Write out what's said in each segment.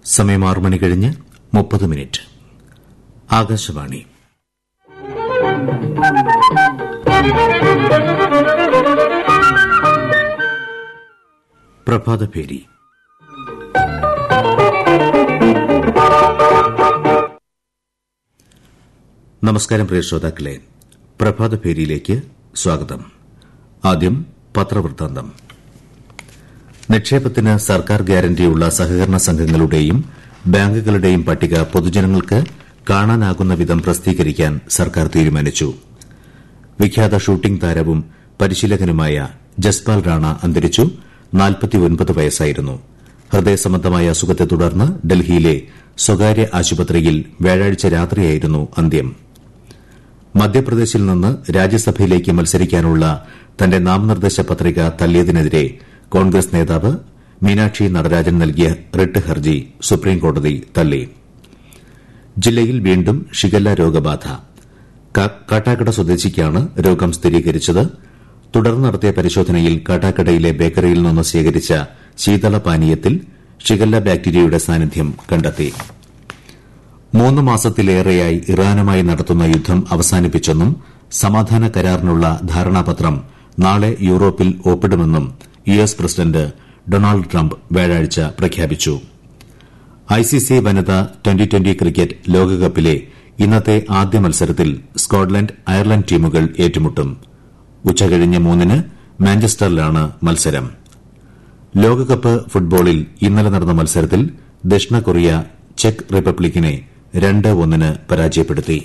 സമയം ആറു മണി കഴിഞ്ഞ് മുപ്പത് മിനിറ്റ് ആകാശവാണി പ്രഭാതഭേരി നമസ്കാരം പ്രിയ ശ്രോതാക്കളെ പ്രഭാതഭേരിയിലേക്ക് സ്വാഗതം ആദ്യം പത്രവൃത്താന്തം നിക്ഷേപത്തിന് സർക്കാർ ഗ്യാരണ്ടിയുള്ള സഹകരണ സംഘങ്ങളുടെയും ബാങ്കുകളുടെയും പട്ടിക പൊതുജനങ്ങൾക്ക് കാണാനാകുന്ന വിധം പ്രസിദ്ധീകരിക്കാൻ സർക്കാർ തീരുമാനിച്ചു വിഖ്യാത ഷൂട്ടിംഗ് താരവും പരിശീലകനുമായ ജസ്പാൽ റാണ അന്തരിച്ചു വയസ്സായിരുന്നു ഹൃദയസംബന്ധമായ അസുഖത്തെ തുടർന്ന് ഡൽഹിയിലെ സ്വകാര്യ ആശുപത്രിയിൽ വ്യാഴാഴ്ച രാത്രിയായിരുന്നു അന്ത്യം മധ്യപ്രദേശിൽ നിന്ന് രാജ്യസഭയിലേക്ക് മത്സരിക്കാനുള്ള തന്റെ നാമനിർദ്ദേശ പത്രിക തള്ളിയതിനെതിരെ കോൺഗ്രസ് നേതാവ് മീനാക്ഷി നടരാജൻ നൽകിയ റിട്ട് ഹർജി സുപ്രീംകോടതി തള്ളി ജില്ലയിൽ വീണ്ടും ഷിഗല്ല രോഗബാധ കാട്ടാക്കട സ്വദേശിക്കാണ് രോഗം സ്ഥിരീകരിച്ചത് തുടർന്ന് നടത്തിയ പരിശോധനയിൽ കാട്ടാക്കടയിലെ ബേക്കറിയിൽ നിന്ന് ശേഖരിച്ച ശീതളപാനീയത്തിൽ ഷിഗല്ല ബാക്ടീരിയയുടെ സാന്നിധ്യം കണ്ടെത്തി മൂന്ന് മാസത്തിലേറെയായി ഇറാനുമായി നടത്തുന്ന യുദ്ധം അവസാനിപ്പിച്ചെന്നും സമാധാന കരാറിനുള്ള ധാരണാപത്രം നാളെ യൂറോപ്പിൽ ഒപ്പിടുമെന്നും U S president Donald Trump വ്യാഴാഴ്ച പ്രഖ്യാപിച്ചു ഐസിസി വനിതാ ട്വന്റി ട്വന്റി ക്രിക്കറ്റ് ലോകകപ്പിലെ ഇന്നത്തെ ആദ്യ മത്സരത്തിൽ സ്കോട്ട്ലന്റ് അയർലന്റ് ടീമുകൾ ഏറ്റുമുട്ടും ഉച്ചകഴിഞ്ഞ് മൂന്നിന് മാഞ്ചസ്റ്ററിലാണ് മത്സരം ലോകകപ്പ് ഫുട്ബോളിൽ ഇന്നലെ നടന്ന മത്സരത്തിൽ ദക്ഷിണ കൊറിയ ചെക്ക് റിപ്പബ്ലിക്കിനെ രണ്ട് ഒന്നിന് പരാജയപ്പെടുത്തി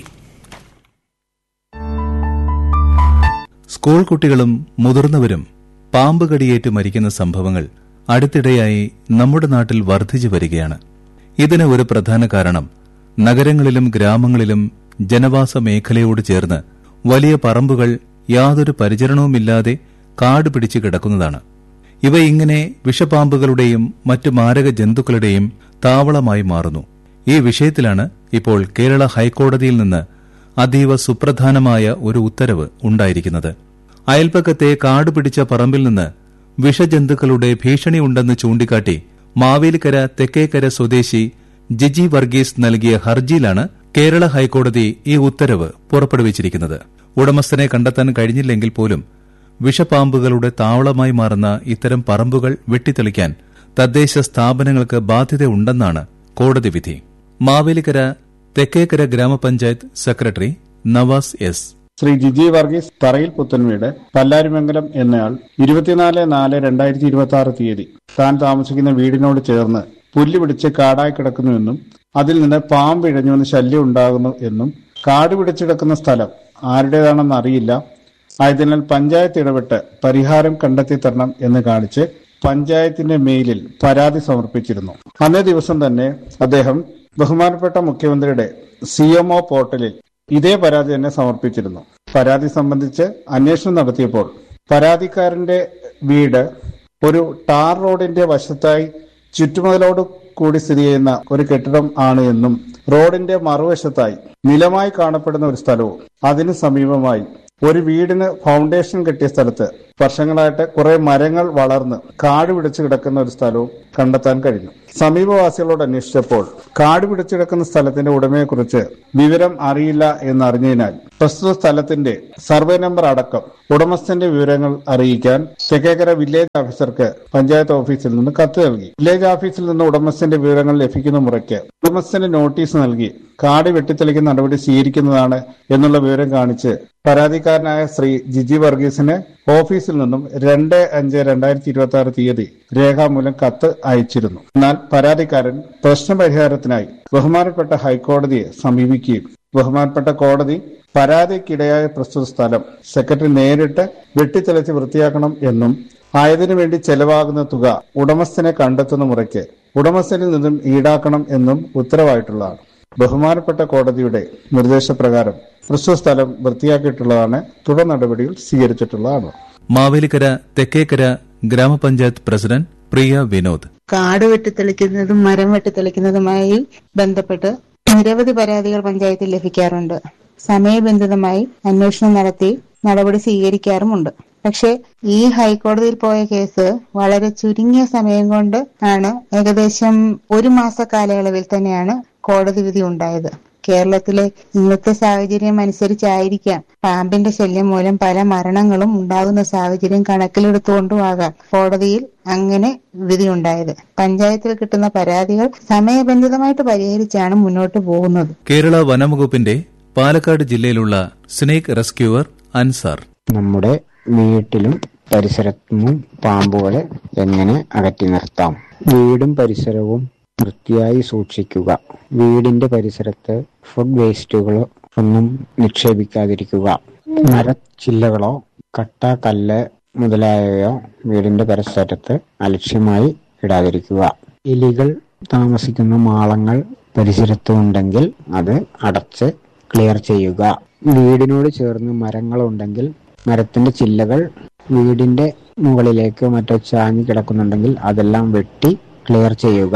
സ്കൂൾ കുട്ടികളും മുതിർന്നവരും പാമ്പ് കടിയേറ്റ് മരിക്കുന്ന സംഭവങ്ങൾ അടുത്തിടെയായി നമ്മുടെ നാട്ടിൽ വർദ്ധിച്ചു വരികയാണ് ഇതിന് ഒരു പ്രധാന കാരണം നഗരങ്ങളിലും ഗ്രാമങ്ങളിലും ജനവാസ മേഖലയോട് ചേർന്ന് വലിയ പറമ്പുകൾ യാതൊരു പരിചരണവുമില്ലാതെ കാട് പിടിച്ചു കിടക്കുന്നതാണ് ഇവ ഇങ്ങനെ വിഷപാമ്പുകളുടെയും മറ്റു മാരക ജന്തുക്കളുടെയും താവളമായി മാറുന്നു ഈ വിഷയത്തിലാണ് ഇപ്പോൾ കേരള ഹൈക്കോടതിയിൽ നിന്ന് അതീവ സുപ്രധാനമായ ഒരു ഉത്തരവ് ഉണ്ടായിരിക്കുന്നത് അയൽപ്പക്കത്തെ കാട് പിടിച്ച പറമ്പിൽ നിന്ന് വിഷജന്തുക്കളുടെ ഭീഷണിയുണ്ടെന്ന് ചൂണ്ടിക്കാട്ടി മാവേലിക്കര തെക്കേക്കര സ്വദേശി ജിജി വർഗീസ് നൽകിയ ഹർജിയിലാണ് കേരള ഹൈക്കോടതി ഈ ഉത്തരവ് പുറപ്പെടുവിച്ചിരിക്കുന്നത് ഉടമസ്ഥനെ കണ്ടെത്താൻ കഴിഞ്ഞില്ലെങ്കിൽ പോലും വിഷപ്പാമ്പുകളുടെ താവളമായി മാറുന്ന ഇത്തരം പറമ്പുകൾ വെട്ടിത്തെളിക്കാൻ തദ്ദേശ സ്ഥാപനങ്ങൾക്ക് ബാധ്യതയുണ്ടെന്നാണ് കോടതി വിധി മാവേലിക്കര തെക്കേക്കര ഗ്രാമപഞ്ചായത്ത് സെക്രട്ടറി നവാസ് എസ് ശ്രീ ജിജി വർഗീസ് തറയിൽ പുത്തൻവീട് പല്ലാരിമംഗലം എന്നയാൾ ഇരുപത്തിനാല് നാല് രണ്ടായിരത്തി ഇരുപത്തി ആറ് തീയതി താൻ താമസിക്കുന്ന വീടിനോട് ചേർന്ന് പുല്ല് പിടിച്ച് കാടായി കിടക്കുന്നുവെന്നും അതിൽ നിന്ന് പാമ്പ് ഇഴഞ്ഞുവെന്ന് ശല്യം ഉണ്ടാകുന്നു എന്നും കാട് പിടിച്ചിടക്കുന്ന സ്ഥലം ആരുടേതാണെന്ന് അറിയില്ല ആയതിനാൽ പഞ്ചായത്ത് ഇടപെട്ട് പരിഹാരം കണ്ടെത്തി തരണം എന്ന് കാണിച്ച് പഞ്ചായത്തിന്റെ മെയിലിൽ പരാതി സമർപ്പിച്ചിരുന്നു അന്നേ ദിവസം തന്നെ അദ്ദേഹം ബഹുമാനപ്പെട്ട മുഖ്യമന്ത്രിയുടെ സി പോർട്ടലിൽ ഇതേ പരാതി തന്നെ സമർപ്പിച്ചിരുന്നു പരാതി സംബന്ധിച്ച് അന്വേഷണം നടത്തിയപ്പോൾ പരാതിക്കാരന്റെ വീട് ഒരു ടാർ റോഡിന്റെ വശത്തായി ചുറ്റുമുതലോട് കൂടി സ്ഥിതി ചെയ്യുന്ന ഒരു കെട്ടിടം ആണ് എന്നും റോഡിന്റെ മറുവശത്തായി നിലമായി കാണപ്പെടുന്ന ഒരു സ്ഥലവും അതിനു സമീപമായി ഒരു വീടിന് ഫൗണ്ടേഷൻ കെട്ടിയ സ്ഥലത്ത് വർഷങ്ങളായിട്ട് കുറെ മരങ്ങൾ വളർന്ന് കാട് പിടിച്ചു കിടക്കുന്ന ഒരു സ്ഥലവും കണ്ടെത്താൻ കഴിഞ്ഞു സമീപവാസികളോട് അന്വേഷിച്ചപ്പോൾ കാട് പിടിച്ചു കിടക്കുന്ന സ്ഥലത്തിന്റെ ഉടമയെക്കുറിച്ച് വിവരം അറിയില്ല എന്നറിഞ്ഞതിനാൽ പ്രസ്തുത സ്ഥലത്തിന്റെ സർവേ നമ്പർ അടക്കം ഉടമസ്ഥന്റെ വിവരങ്ങൾ അറിയിക്കാൻ തെക്കേക്കര വില്ലേജ് ഓഫീസർക്ക് പഞ്ചായത്ത് ഓഫീസിൽ നിന്ന് കത്ത് നൽകി വില്ലേജ് ഓഫീസിൽ നിന്ന് ഉടമസ്ഥന്റെ വിവരങ്ങൾ ലഭിക്കുന്ന മുറയ്ക്ക് ഉടമസ്ഥന് നോട്ടീസ് നൽകി കാട് വെട്ടിത്തെളിക്കുന്ന നടപടി സ്വീകരിക്കുന്നതാണ് എന്നുള്ള വിവരം കാണിച്ച് പരാതിക്കാരനായ ശ്രീ ജിജി വർഗീസിന് ഓഫീസിൽ നിന്നും രണ്ട് അഞ്ച് രണ്ടായിരത്തി ഇരുപത്തി ആറ് തീയതി രേഖാമൂലം കത്ത് അയച്ചിരുന്നു എന്നാൽ പരാതിക്കാരൻ പ്രശ്നപരിഹാരത്തിനായി ബഹുമാനപ്പെട്ട ഹൈക്കോടതിയെ സമീപിക്കുകയും ബഹുമാനപ്പെട്ട കോടതി പരാതിക്കിടയായ പ്രസ്തുത സ്ഥലം സെക്രട്ടറി നേരിട്ട് വെട്ടിത്തെളിച്ച് വൃത്തിയാക്കണം എന്നും ആയതിനു വേണ്ടി ചെലവാകുന്ന തുക ഉടമസ്ഥനെ കണ്ടെത്തുന്ന മുറയ്ക്ക് ഉടമസ്ഥനിൽ നിന്നും ഈടാക്കണം എന്നും ഉത്തരവായിട്ടുള്ളതാണ് ബഹുമാനപ്പെട്ട കോടതിയുടെ നിർദ്ദേശപ്രകാരം പ്രസ്തുത സ്ഥലം വൃത്തിയാക്കിയിട്ടുള്ളതാണ് തുടർ നടപടികൾ സ്വീകരിച്ചിട്ടുള്ളതാണ് മാവേലിക്കര തെക്കേക്കര ഗ്രാമപഞ്ചായത്ത് പ്രസിഡന്റ് പ്രിയ വിനോദ് കാട് വെട്ടിത്തെളിക്കുന്നതും മരം വെട്ടിത്തെളിക്കുന്നതുമായി ബന്ധപ്പെട്ട് നിരവധി പരാതികൾ പഞ്ചായത്തിൽ ലഭിക്കാറുണ്ട് സമയബന്ധിതമായി അന്വേഷണം നടത്തി നടപടി സ്വീകരിക്കാറുമുണ്ട് പക്ഷെ ഈ ഹൈക്കോടതിയിൽ പോയ കേസ് വളരെ ചുരുങ്ങിയ സമയം കൊണ്ട് ആണ് ഏകദേശം ഒരു മാസ കാലയളവിൽ തന്നെയാണ് കോടതി വിധി ഉണ്ടായത് കേരളത്തിലെ ഇന്നത്തെ സാഹചര്യം അനുസരിച്ചായിരിക്കാം പാമ്പിന്റെ ശല്യം മൂലം പല മരണങ്ങളും ഉണ്ടാകുന്ന സാഹചര്യം കണക്കിലെടുത്തുകൊണ്ടുമാകാം കോടതിയിൽ അങ്ങനെ വിധിയുണ്ടായത് പഞ്ചായത്തിൽ കിട്ടുന്ന പരാതികൾ സമയബന്ധിതമായിട്ട് പരിഹരിച്ചാണ് മുന്നോട്ട് പോകുന്നത് കേരള വനംവകുപ്പിന്റെ പാലക്കാട് ജില്ലയിലുള്ള സ്നേക് റെസ്ക്യൂവർ അൻസാർ നമ്മുടെ വീട്ടിലും പരിസരത്തും പാമ്പുകളെ എങ്ങനെ അകറ്റി നിർത്താം വീടും പരിസരവും വൃത്തിയായി സൂക്ഷിക്കുക വീടിന്റെ പരിസരത്ത് ഫുഡ് വേസ്റ്റുകളോ ഒന്നും നിക്ഷേപിക്കാതിരിക്കുക മരച്ചില്ലകളോ കട്ട കല്ല് മുതലായവയോ വീടിന്റെ പരിസരത്ത് അലക്ഷ്യമായി ഇടാതിരിക്കുക എലികൾ താമസിക്കുന്ന മാളങ്ങൾ പരിസരത്ത് ഉണ്ടെങ്കിൽ അത് അടച്ച് ക്ലിയർ ചെയ്യുക വീടിനോട് ചേർന്ന് മരങ്ങളുണ്ടെങ്കിൽ മരത്തിന്റെ ചില്ലകൾ വീടിന്റെ മുകളിലേക്ക് മറ്റോ ചാഞ്ഞു കിടക്കുന്നുണ്ടെങ്കിൽ അതെല്ലാം വെട്ടി ക്ലിയർ ചെയ്യുക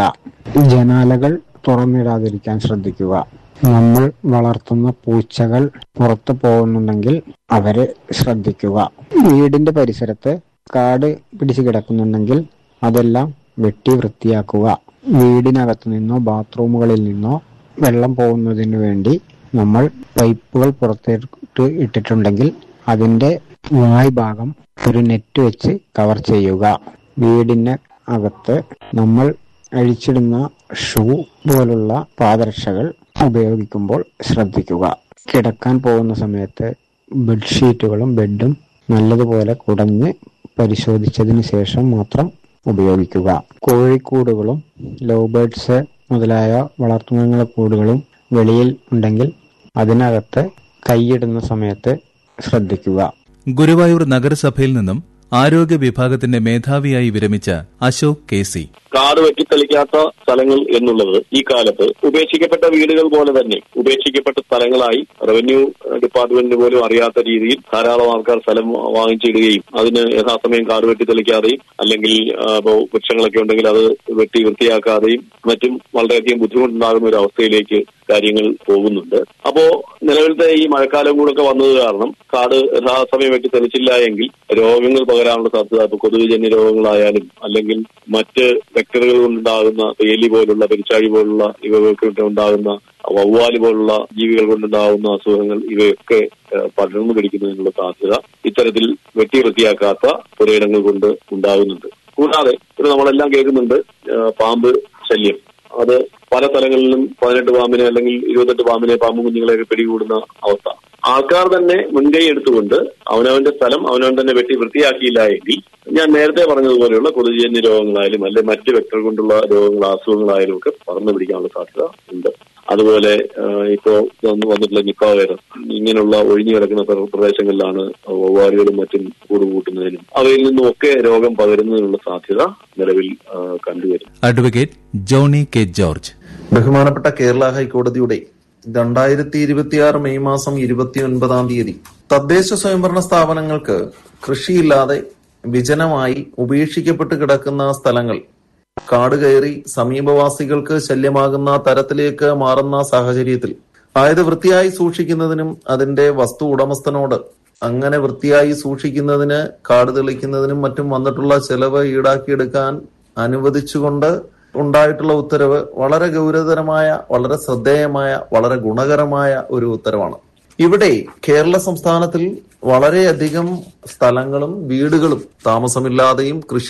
ജനാലകൾ തുറന്നിടാതിരിക്കാൻ ശ്രദ്ധിക്കുക നമ്മൾ വളർത്തുന്ന പൂച്ചകൾ പുറത്തു പോകുന്നുണ്ടെങ്കിൽ അവരെ ശ്രദ്ധിക്കുക വീടിന്റെ പരിസരത്ത് കാട് പിടിച്ചു കിടക്കുന്നുണ്ടെങ്കിൽ അതെല്ലാം വെട്ടി വൃത്തിയാക്കുക വീടിനകത്തു നിന്നോ ബാത്റൂമുകളിൽ നിന്നോ വെള്ളം പോകുന്നതിന് വേണ്ടി നമ്മൾ പൈപ്പുകൾ പുറത്തേക്ക് ഇട്ടിട്ടുണ്ടെങ്കിൽ അതിന്റെ വായ് ഭാഗം ഒരു നെറ്റ് വെച്ച് കവർ ചെയ്യുക വീടിന് അകത്ത് നമ്മൾ അഴിച്ചിടുന്ന ഷൂ പോലുള്ള പാദരക്ഷകൾ ഉപയോഗിക്കുമ്പോൾ ശ്രദ്ധിക്കുക കിടക്കാൻ പോകുന്ന സമയത്ത് ബെഡ്ഷീറ്റുകളും ബെഡും നല്ലതുപോലെ കുടഞ്ഞ് പരിശോധിച്ചതിന് ശേഷം മാത്രം ഉപയോഗിക്കുക കോഴിക്കൂടുകളും ലവ് ബേർഡ്സ് മുതലായ വളർത്തുമൃഗങ്ങളുടെ കൂടുകളും വെളിയിൽ ഉണ്ടെങ്കിൽ അതിനകത്ത് കൈയിടുന്ന സമയത്ത് ശ്രദ്ധിക്കുക ഗുരുവായൂർ നഗരസഭയിൽ നിന്നും ആരോഗ്യ വിഭാഗത്തിന്റെ മേധാവിയായി വിരമിച്ച അശോക് കെ സി കാട് വെട്ടിത്തെളിക്കാത്ത സ്ഥലങ്ങൾ എന്നുള്ളത് ഈ കാലത്ത് ഉപേക്ഷിക്കപ്പെട്ട വീടുകൾ പോലെ തന്നെ ഉപേക്ഷിക്കപ്പെട്ട സ്ഥലങ്ങളായി റവന്യൂ ഡിപ്പാർട്ട്മെന്റിന് പോലും അറിയാത്ത രീതിയിൽ ധാരാളം ആൾക്കാർ സ്ഥലം വാങ്ങിച്ചിടുകയും അതിന് യഥാസമയം കാട് വെട്ടിത്തെളിക്കാതെയും അല്ലെങ്കിൽ ആ, ഇപ്പോ വൃക്ഷങ്ങളൊക്കെ ഉണ്ടെങ്കിൽ അത് വെട്ടി വൃത്തിയാക്കാതെയും മറ്റും വളരെയധികം ബുദ്ധിമുട്ടുണ്ടാകുന്ന ഒരു അവസ്ഥയിലേക്ക് കാര്യങ്ങൾ പോകുന്നുണ്ട് അപ്പോ നിലവിലത്തെ ഈ മഴക്കാലം കൂടെ വന്നത് കാരണം കാട് യഥാസമയം വെട്ടി തെളിച്ചില്ല എങ്കിൽ രോഗങ്ങൾ പകരാനുള്ള സാധ്യത ഇപ്പൊ കൊതുകുജന്യ രോഗങ്ങളായാലും അല്ലെങ്കിൽ മറ്റ് വെക്ടറുകൾ കൊണ്ടുണ്ടാകുന്ന എലി പോലുള്ള പെരിച്ചാഴി പോലുള്ള ഇവകൾക്ക് ഉണ്ടാകുന്ന വവ്വാല് പോലുള്ള ജീവികൾ കൊണ്ടുണ്ടാകുന്ന അസുഖങ്ങൾ ഇവയൊക്കെ ഏഹ്, പടർന്നു പിടിക്കുന്നതിനുള്ള സാധ്യത ഇത്തരത്തിൽ വെട്ടി വൃത്തിയാക്കാത്ത പുരയിടങ്ങൾ കൊണ്ട് ഉണ്ടാകുന്നുണ്ട് കൂടാതെ ഇത് നമ്മളെല്ലാം കേൾക്കുന്നുണ്ട് ഏഹ്, പാമ്പ് ശല്യം അത് പല സ്ഥലങ്ങളിലും പതിനെട്ട് പാമ്പിനെ അല്ലെങ്കിൽ ഇരുപത്തെട്ട് പാമ്പിനെ പാമ്പ് കുഞ്ഞുങ്ങളെയൊക്കെ പിടികൂടുന്ന അവസ്ഥ ആൾക്കാർ തന്നെ മുൻകൈ എടുത്തുകൊണ്ട് അവനവന്റെ സ്ഥലം അവനവൻ തന്നെ വെട്ടി വൃത്തിയാക്കിയില്ല എങ്കിൽ ഞാൻ നേരത്തെ പറഞ്ഞതുപോലെയുള്ള കൊതുകുജന്യ രോഗങ്ങളായാലും അല്ലെ മറ്റ് വെക്ടർ കൊണ്ടുള്ള രോഗങ്ങൾ അസുഖങ്ങളായാലും ഒക്കെ പടർന്നു പിടിക്കാനുള്ള സാധ്യത ഉണ്ട് അതുപോലെ ആഹ് ഇപ്പോ വന്ന് വന്നിട്ടുള്ള നിപ്പ വൈറസ് ഇങ്ങനെയുള്ള ഒഴിഞ്ഞു കിടക്കുന്ന പ്ര- പ്രദേശങ്ങളിലാണ് വവ്വാലുകളും മറ്റും കൂടുകൂട്ടുന്നതിനും അവയിൽ നിന്നുമൊക്കെ രോഗം പകരുന്നതിനുള്ള സാധ്യത നിലവിൽ ആഹ് കണ്ടുവരുന്നു അഡ്വക്കേറ്റ് ജോണി കെ ജോർജ് ബഹുമാനപ്പെട്ട കേരള ഹൈക്കോടതിയുടെ രണ്ടായിരത്തി ഇരുപത്തിയാറ് മെയ് മാസം ഇരുപത്തിയൊൻപതാം തീയതി തദ്ദേശ സ്വയംഭരണ സ്ഥാപനങ്ങൾക്ക് കൃഷിയില്ലാതെ വിജനമായി ഉപേക്ഷിക്കപ്പെട്ട് കിടക്കുന്ന സ്ഥലങ്ങൾ കാട് കയറി സമീപവാസികൾക്ക് ശല്യമാകുന്ന തരത്തിലേക്ക് മാറുന്ന സാഹചര്യത്തിൽ ആയത് വൃത്തിയായി സൂക്ഷിക്കുന്നതിനും അതിന്റെ വസ്തു ഉടമസ്ഥനോട് അങ്ങനെ വൃത്തിയായി സൂക്ഷിക്കുന്നതിന് കാട് തെളിക്കുന്നതിനും മറ്റും വന്നിട്ടുള്ള ചെലവ് ഈടാക്കിയെടുക്കാൻ അനുവദിച്ചുകൊണ്ട് ഉണ്ടായിട്ടുള്ള ഉത്തരവ് വളരെ ഗൗരവതരമായ വളരെ ശ്രദ്ധേയമായ വളരെ ഗുണകരമായ ഒരു ഉത്തരവാണ് ഇവിടെ കേരള സംസ്ഥാനത്തിൽ വളരെയധികം സ്ഥലങ്ങളും വീടുകളും താമസമില്ലാതെയും കൃഷി